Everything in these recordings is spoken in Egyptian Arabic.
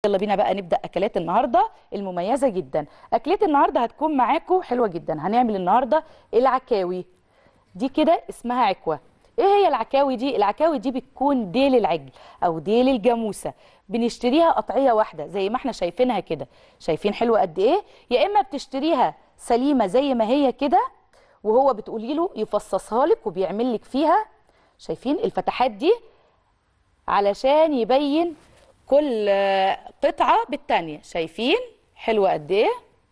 يلا بينا بقى نبدا اكلات النهارده المميزه جدا اكلات النهارده هتكون معاكم حلوه جدا هنعمل النهارده العكاوي دي كده اسمها عكوه ايه هي العكاوي دي العكاوي دي بتكون ديل العجل او ديل الجاموسه بنشتريها قطعيه واحده زي ما احنا شايفينها كده شايفين حلوه قد ايه يا اما بتشتريها سليمه زي ما هي كده وهو بتقولي له يفصصها لك وبيعمل لك فيها شايفين الفتحات دي علشان يبين كل آه، قطعة بالتانية شايفين حلوة قد ايه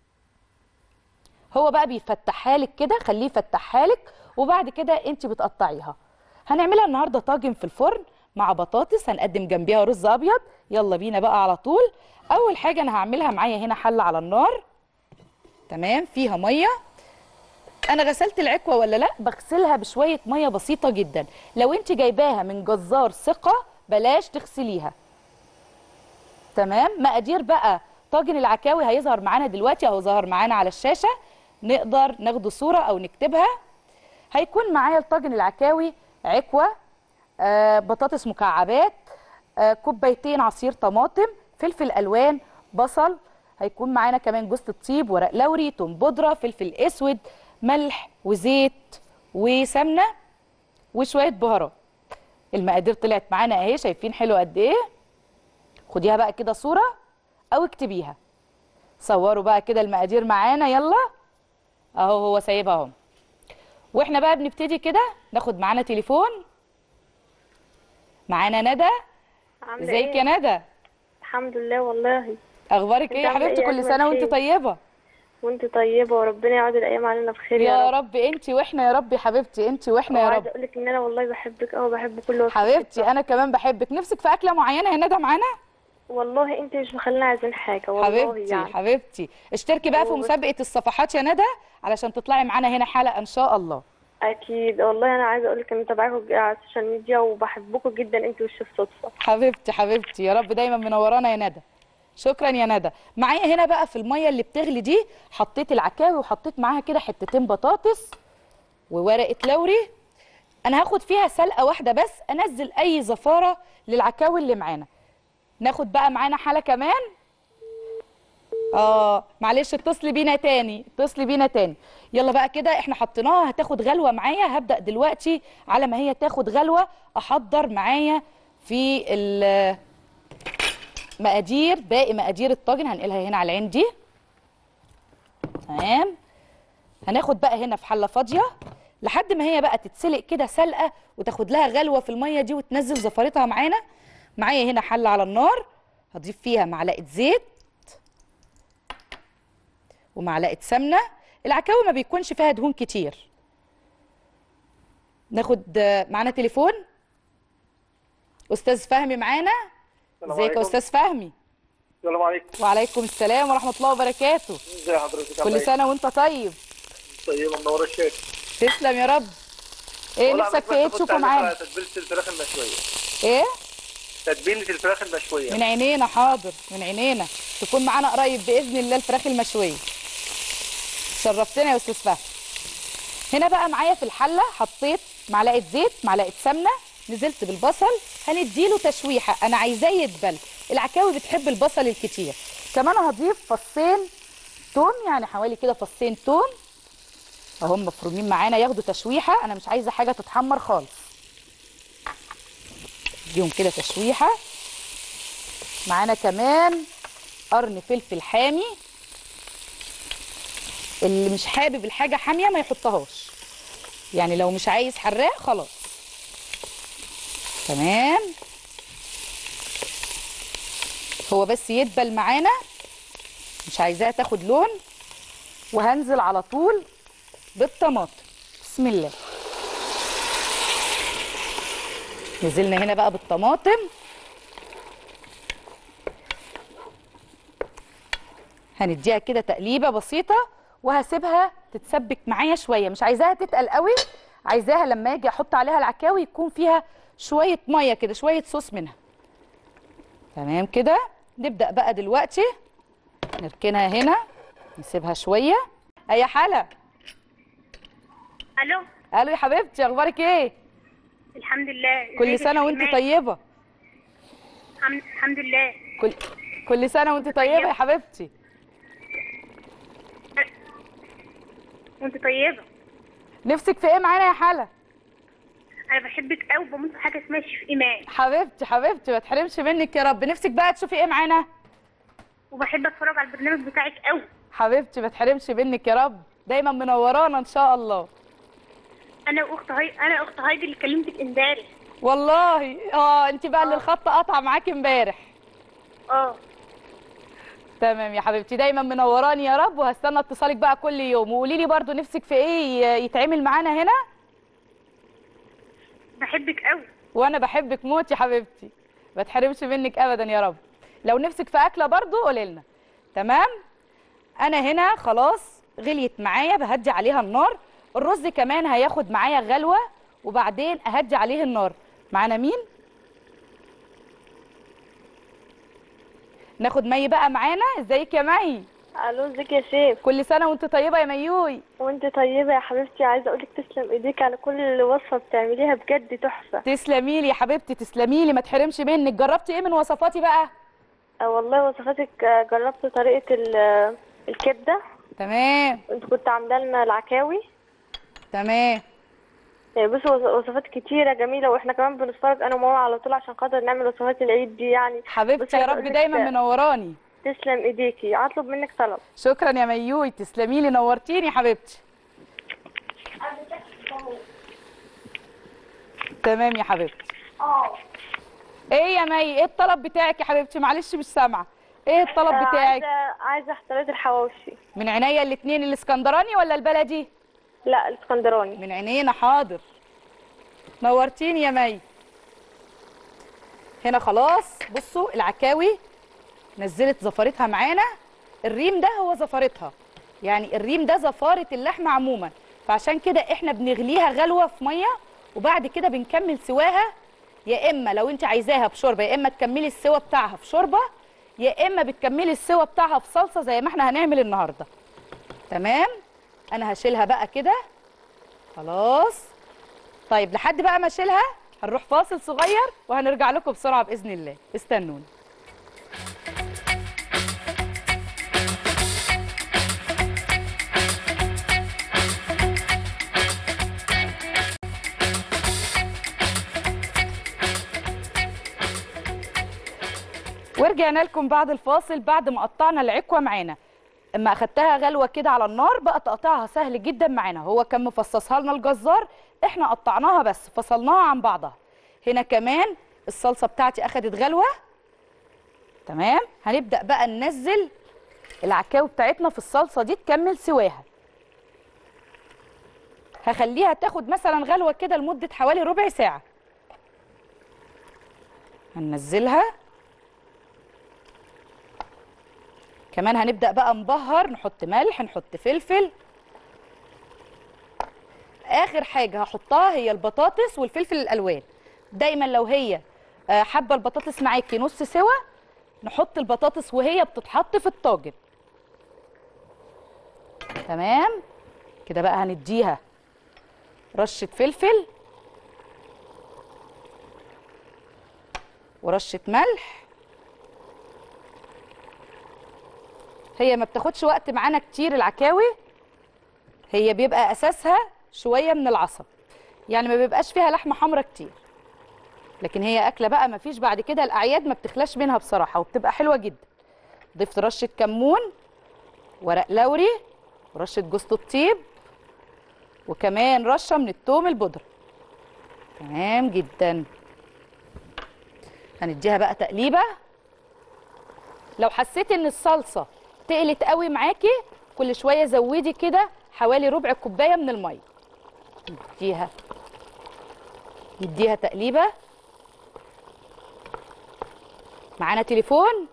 هو بقى بيفتحها لك كده خليه يفتحها لك وبعد كده انت بتقطعيها هنعملها النهارده طاجن في الفرن مع بطاطس هنقدم جنبيها رز ابيض يلا بينا بقى على طول اول حاجه انا هعملها معايا هنا حله على النار تمام فيها ميه انا غسلت العكوه ولا لا بغسلها بشويه ميه بسيطه جدا لو انت جايباها من جزار ثقه بلاش تغسليها تمام مقادير بقى طاجن العكاوي هيظهر معانا دلوقتي اهو ظهر معانا على الشاشه نقدر ناخده صوره او نكتبها هيكون معايا الطاجن العكاوي عكوه آه بطاطس مكعبات آه كوبايتين عصير طماطم فلفل الوان بصل هيكون معانا كمان جوز الطيب ورق لوري توم بودره فلفل اسود ملح وزيت وسمنه وشويه بهارات المقادير طلعت معانا اهي شايفين حلو قد ايه خديها بقى كده صورة أو اكتبيها صوروا بقى كده المقادير معانا يلا أهو هو سايبها أهو وإحنا بقى بنبتدي كده ناخد معانا تليفون معانا ندى عاملة ازيك ايه؟ يا ندى الحمد لله والله أخبارك إيه يا انت عاملة حبيبتي ايه؟ كل أجمل سنة وأنت خير. طيبة وانت طيبة وربنا يعود الأيام علينا بخير يا يا رب رب أنت وإحنا يا رب يا حبيبتي أنت وإحنا يا وعايزة رب أقولك إن أنا والله بحبك أوي بحب كل وصفة حبيبتي أنا كمان بحبك نفسك في أكلة معينة يا ندى معانا والله أنت مش مخلينا عايزين حاجة والله حبيبتي يعني حبيبتي اشتركي بقى في وبس. مسابقة الصفحات يا ندى علشان تطلعي معانا هنا حلقة إن شاء الله أكيد والله أنا عايزة أقولك إن متابعاكم على السوشيال ميديا وبحبكم جدا أنت والشيف صدفة حبيبتي حبيبتي يا رب دايما منورانا يا ندى شكرا يا ندى معايا هنا بقى في الميه اللي بتغلي دي حطيت العكاوي وحطيت معاها كده حتتين بطاطس وورقه لوري انا هاخد فيها سلقه واحده بس انزل اي زفاره للعكاوي اللي معانا ناخد بقى معانا حاله كمان اه معلش اتصلي بينا تاني اتصلي بينا تاني يلا بقى كده احنا حطيناها هتاخد غلوه معايا هبدا دلوقتي على ما هي تاخد غلوه احضر معايا في ال مقادير باقي مقادير الطاجن هنقلها هنا على العين دي تمام هناخد بقى هنا في حله فاضيه لحد ما هي بقى تتسلق كده سلقه وتاخد لها غلوه في الميه دي وتنزل زفرتها معانا معايا هنا حله على النار هضيف فيها معلقه زيت ومعلقه سمنه العكاوي ما بيكونش فيها دهون كتير ناخد آه، معانا تليفون استاذ فهمي معانا السلام ازيك يا عليكم. استاذ فهمي السلام عليكم وعليكم السلام ورحمه الله وبركاته ازي حضرتك عامله كل ايه؟ سنه وانت طيب طيبه منوره الشاشه تسلم يا رب ايه والله نفسك عملت في ايه بس تشوفه كنت معانا على تتبيله الفراخ المشويه ايه تتبيله الفراخ المشويه من عينينا حاضر من عينينا تكون معانا قريب باذن الله الفراخ المشويه شرفتنا يا استاذ فهمي هنا بقى معايا في الحله حطيت معلقه زيت معلقه سمنه نزلت بالبصل هنديله تشويحه انا عايزاه يدبل العكاوي بتحب البصل الكتير كمان هضيف فصين توم يعني حوالي كده فصين توم اهم مفرومين معانا ياخدوا تشويحه انا مش عايزه حاجه تتحمر خالص اديهم كده تشويحه معانا كمان قرن فلفل حامي اللي مش حابب الحاجه حاميه ما يحطهاش يعني لو مش عايز حراق خلاص تمام هو بس يدبل معانا مش عايزاها تاخد لون وهنزل على طول بالطماطم بسم الله نزلنا هنا بقى بالطماطم هنديها كده تقليبه بسيطه وهسيبها تتسبك معايا شويه مش عايزاها تتقل قوي عايزاها لما اجي احط عليها العكاوي يكون فيها شويه ميه كده شويه صوص منها تمام كده نبدا بقى دلوقتي نركنها هنا نسيبها شويه اي حلا الو الو يا حبيبتي اخبارك ايه الحمد لله كل ازيك يا سنه شيخ وانت إيمان؟ طيبه الحمد الحمد لله كل كل سنه وانت طيبه يا حبيبتي وانت طيبة نفسك في ايه معانا يا حلا انا بحبك قوي بموت في حاجة اسمها شيف ايمان حبيبتي حبيبتي ما تحرمش منك يا رب نفسك بقى تشوفي ايه معانا وبحب اتفرج على البرنامج بتاعك قوي حبيبتي ما تحرمش منك يا رب دايما منورانا ان شاء الله انا واخت هاي انا اخت هايدي اللي كلمتك امبارح والله اه انت بقى اللي الخط قطع معاكي امبارح اه تمام يا حبيبتي دايما منوراني يا رب وهستنى اتصالك بقى كل يوم وقولي لي برضو نفسك في ايه ي- يتعمل معانا هنا بحبك قوي وانا بحبك موت يا حبيبتي ما تحرمش منك ابدا يا رب لو نفسك في اكله برضو قولي لنا تمام انا هنا خلاص غليت معايا بهدي عليها النار الرز كمان هياخد معايا غلوه وبعدين اهدي عليه النار معانا مين ناخد مي بقى معانا ازيك يا مي الو ازيك يا شيف كل سنه وانت طيبه يا ميوي وانت طيبه يا حبيبتي عايزه اقولك تسلم ايديك على كل وصفه بتعمليها بجد تحفه تسلمي لي يا حبيبتي تسلمي لي ما تحرمش منك جربتي ايه من وصفاتي بقى آه والله وصفاتك آه، جربت طريقه ال- آه، الكبده تمام انت كنت عامله لنا العكاوي تمام يعني بصي وص- وصفات كتيره جميله واحنا كمان بنتفرج انا وماما على طول عشان خاطر نعمل وصفات العيد دي يعني حبيبتي بصي يا عايزة رب أقولك دايما ده- منوراني تسلم ايديكي هطلب منك طلب شكرا يا ميوي تسلمي لي نورتيني يا حبيبتي تمام يا حبيبتي ايه يا مي ايه الطلب بتاعك يا حبيبتي معلش مش سامعه ايه الطلب آه، بتاعك عايزه عايزه احترات الحواوشي من عينيا الاتنين الاسكندراني ولا البلدي لا الاسكندراني من عينينا حاضر نورتيني يا مي هنا خلاص بصوا العكاوي نزلت زفارتها معانا الريم ده هو زفارتها يعني الريم ده زفارة اللحمة عموما فعشان كده احنا بنغليها غلوة في مية وبعد كده بنكمل سواها يا اما لو انت عايزاها بشوربة يا اما تكملي السوا بتاعها في شوربة يا اما بتكملي السوا بتاعها في صلصة زي ما احنا هنعمل النهاردة تمام انا هشيلها بقى كده خلاص طيب لحد بقى ما اشيلها هنروح فاصل صغير وهنرجع لكم بسرعه باذن الله استنوني ورجعنا لكم بعد الفاصل بعد ما قطعنا العكوه معانا اما اخدتها غلوه كده على النار بقى تقطيعها سهل جدا معانا هو كان مفصصها لنا الجزار احنا قطعناها بس فصلناها عن بعضها هنا كمان الصلصه بتاعتي اخدت غلوه تمام هنبدا بقى ننزل العكاوي بتاعتنا في الصلصه دي تكمل سواها هخليها تاخد مثلا غلوه كده لمده حوالي ربع ساعه هننزلها كمان هنبدأ بقى نبهر نحط ملح نحط فلفل آخر حاجة هحطها هي البطاطس والفلفل الألوان دايما لو هي آه، حابة البطاطس معاكي نص سوا نحط البطاطس وهي بتتحط في الطاجن تمام كده بقى هنديها رشة فلفل ورشة ملح هي ما بتاخدش وقت معانا كتير العكاوي هي بيبقى اساسها شويه من العصب يعني ما بيبقاش فيها لحمه حمرا كتير لكن هي اكله بقى ما فيش بعد كده الاعياد ما بتخلاش منها بصراحه وبتبقى حلوه جدا ضفت رشه كمون ورق لوري ورشه جوز الطيب وكمان رشه من التوم البودره تمام جدا هنديها بقى تقليبه لو حسيتي ان الصلصه تقلت قوي معاكي كل شويه زودي كده حوالي ربع كوبايه من الميه نديها نديها تقليبه معانا تليفون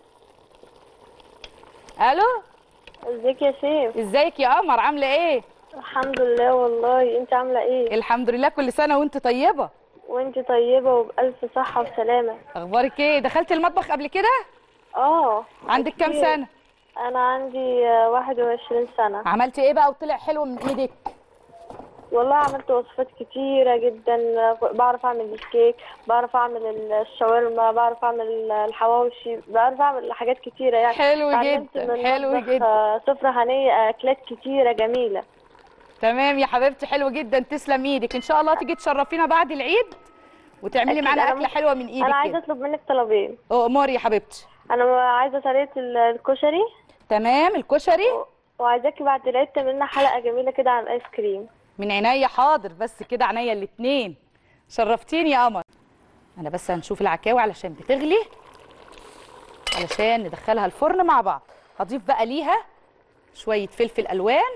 الو ازيك يا شيف ازيك يا قمر عامله ايه الحمد لله والله انت عامله ايه الحمد لله كل سنه وانت طيبه وانت طيبه وبألف صحه وسلامه اخبارك ايه دخلتي المطبخ قبل كده اه عندك كام كتير. سنه انا عندي آه، 21 سنه عملتي ايه بقى وطلع حلو من ايدك والله عملت وصفات كتيرة جدا بعرف أعمل الكيك بعرف أعمل الشاورما بعرف أعمل الحواوشي بعرف أعمل حاجات كتيرة يعني حلو اتعلمت جدا من حلو مطبخ، جدا آه، سفرة هنية أكلات كتيرة جميلة تمام يا حبيبتي حلو جدا تسلم ايدك ان شاء الله تيجي تشرفينا بعد العيد وتعملي أكيد، معانا أنا اكله ممكن- حلوه من ايدك أنا عايزة كده أطلب منك طلبين اموري يا حبيبتي أنا عايزة طريقة ال- الكشري تمام الكشري وعايزاكي بعد العيد تعملي لنا حلقة جميلة كده عن الآيس كريم من عينيا حاضر بس كده عينيا الاتنين شرفتيني يا قمر انا بس هنشوف العكاوي علشان بتغلي علشان ندخلها الفرن مع بعض هضيف بقى ليها شويه فلفل الوان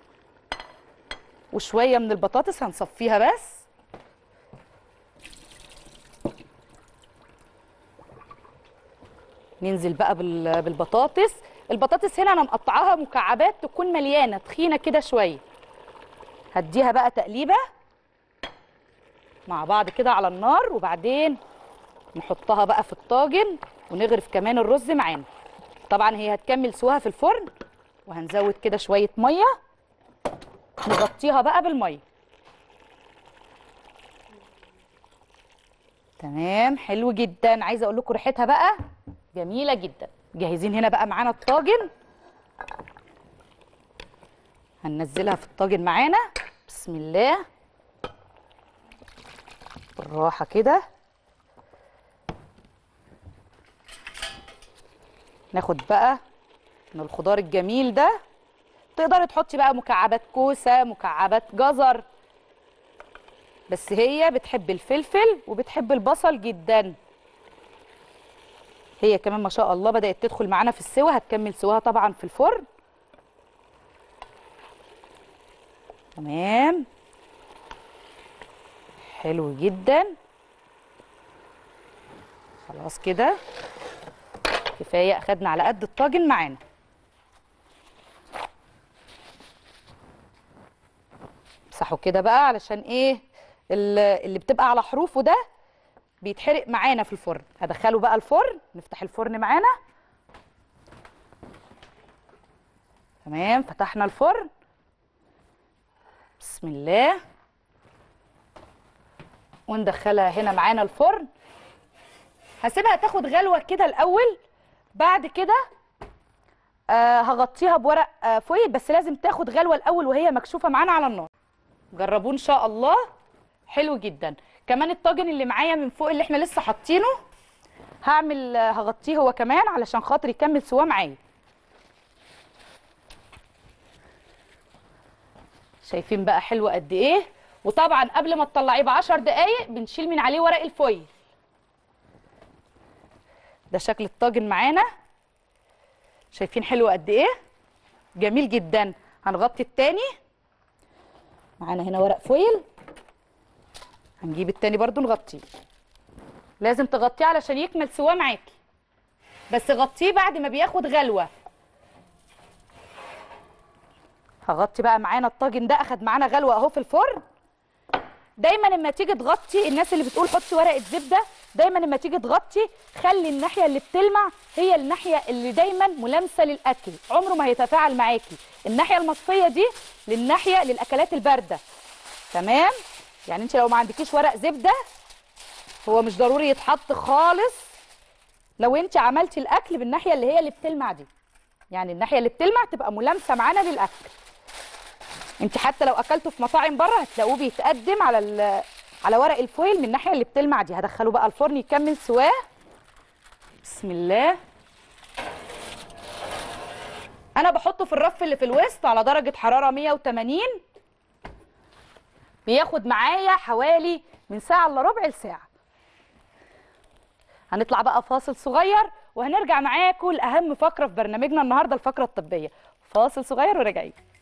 وشويه من البطاطس هنصفيها بس ننزل بقى بال- بالبطاطس البطاطس هنا انا مقطعاها مكعبات تكون مليانه تخينه كده شويه هديها بقى تقليبه مع بعض كده على النار وبعدين نحطها بقى في الطاجن ونغرف كمان الرز معانا طبعا هي هتكمل سواها في الفرن وهنزود كده شويه ميه نغطيها بقى بالميه تمام حلو جدا عايزه اقول لكم ريحتها بقى جميله جدا جاهزين هنا بقى معانا الطاجن هننزلها في الطاجن معانا بسم الله بالراحه كده ناخد بقى من الخضار الجميل ده تقدري تحطي بقى مكعبات كوسه مكعبات جزر بس هي بتحب الفلفل وبتحب البصل جدا هي كمان ما شاء الله بدأت تدخل معانا في السوا هتكمل سواها طبعا في الفرن تمام حلو جدا خلاص كده كفايه اخدنا على قد الطاجن معانا امسحوا كده بقى علشان ايه ال- اللي بتبقى على حروفه ده بيتحرق معانا في الفرن هدخله بقى الفرن نفتح الفرن معانا تمام فتحنا الفرن بسم الله وندخلها هنا معانا الفرن هسيبها تاخد غلوه كده الاول بعد كده آه هغطيها بورق آه فويل بس لازم تاخد غلوه الاول وهي مكشوفه معانا على النار جربوه ان شاء الله حلو جدا كمان الطاجن اللي معايا من فوق اللي احنا لسه حاطينه هعمل آه، هغطيه هو كمان علشان خاطر يكمل سواه معايا شايفين بقى حلو قد ايه وطبعا قبل ما تطلعيه ب 10 دقايق بنشيل من عليه ورق الفويل ده شكل الطاجن معانا شايفين حلو قد ايه جميل جدا هنغطي التاني معانا هنا ورق فويل هنجيب التاني برضو نغطيه لازم تغطيه علشان يكمل سواه معاكي بس غطيه بعد ما بياخد غلوه هغطي بقى معانا الطاجن ده اخد معانا غلوه اهو في الفرن دايما لما تيجي تغطي الناس اللي بتقول حطي ورقه زبده دايما لما تيجي تغطي خلي الناحيه اللي بتلمع هي الناحيه اللي دايما ملامسه للاكل عمره ما هيتفاعل معاكي الناحيه المطفيه دي للناحيه للاكلات البارده تمام يعني انت لو ما عندكيش ورق زبده هو مش ضروري يتحط خالص لو انت عملتي الاكل بالناحيه اللي هي اللي بتلمع دي يعني الناحيه اللي بتلمع تبقى ملامسه معانا للاكل انت حتى لو اكلته في مطاعم بره هتلاقوه بيتقدم على ال- على ورق الفويل من الناحيه اللي بتلمع دي هدخله بقى الفرن يكمل سواه بسم الله انا بحطه في الرف اللي في الوسط على درجه حراره 180 بياخد معايا حوالي من ساعه الا ربع لساعه هنطلع بقى فاصل صغير وهنرجع معاكم لاهم فقره في برنامجنا النهارده الفقره الطبيه فاصل صغير وراجعين